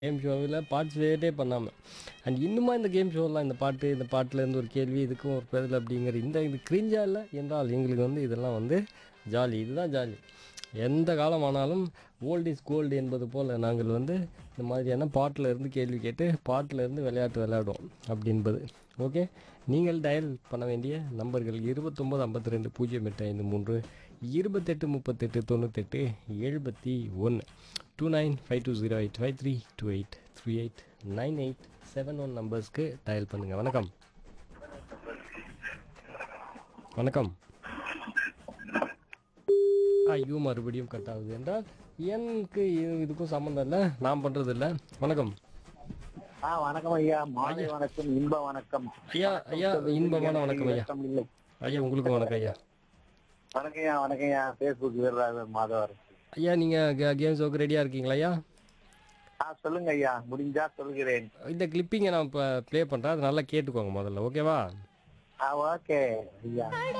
game ஷோவில் பார்ட்டிசிபேட்டே பண்ணாமல் and இன்னுமா இந்த கேம் ஷோலாம் இந்த பாட்டு இந்த பாட்டிலேருந்து ஒரு கேள்வி இதுக்கும் ஒரு பதில் அப்படிங்கிற இந்த இது கிரிஞ்சா இல்லை என்றால் எங்களுக்கு வந்து இதெல்லாம் வந்து ஜாலி இதுதான் ஜாலி எந்த காலம் ஆனாலும் ஓல்ட் இஸ் கோல்டு என்பது போல் நாங்கள் வந்து இந்த மாதிரியான பாட்டில் இருந்து கேள்வி கேட்டு பாட்டில் இருந்து விளையாட்டு விளையாடுவோம் அப்படி என்பது ஓகே நீங்கள் டயல் பண்ண வேண்டிய நம்பர்கள் இருபத்தொம்போது ஐம்பத்தி ரெண்டு பூஜ்ஜியம் எட்டு ஐந்து மூன்று இருபத்தெட்டு முப்பத்தெட்டு தொண்ணூத்தெட்டு எழுபத்தி ஒன்று two nine five two zero eight five three two eight three eight nine eight seven one நம்பர்ஸ்க்கு டயல் பண்ணுங்கள் வணக்கம் வணக்கம் ஐயோ மறுபடியும் கட் ஆகுது என்றால் எனக்கு இது- இதுக்கும் சம்மந்தம் இல்லை நான் பண்ணுறது இல்லை வணக்கம் ஆ வணக்கம் ஐயா மாலை வணக்கம் இன்ப வணக்கம் ஐயா ஐயா இன்பமான வணக்கம் ஐயா வணக்கம் இல்லை ஐயா உங்களுக்கும் வணக்கம் ஐயா வணக்கம் ஐயா வணக்கம் ஐயா ஃபேஸ்புக் வீரராகவன் மாதவர் ஐயா நீங்கள் கேம் ஷோக்கு ரெடியாக இருக்கீங்களா ஐயா ஆ சொல்லுங்க ஐயா முடிஞ்சா சொல்கிறேன் இந்த கிளிப்பிங்கை நான் இப்போ ப்ளே பண்ணுறேன் அதை நல்லா கேட்டுக்கோங்க முதல்ல ஓகேவா ஆ ஓகே ஐயா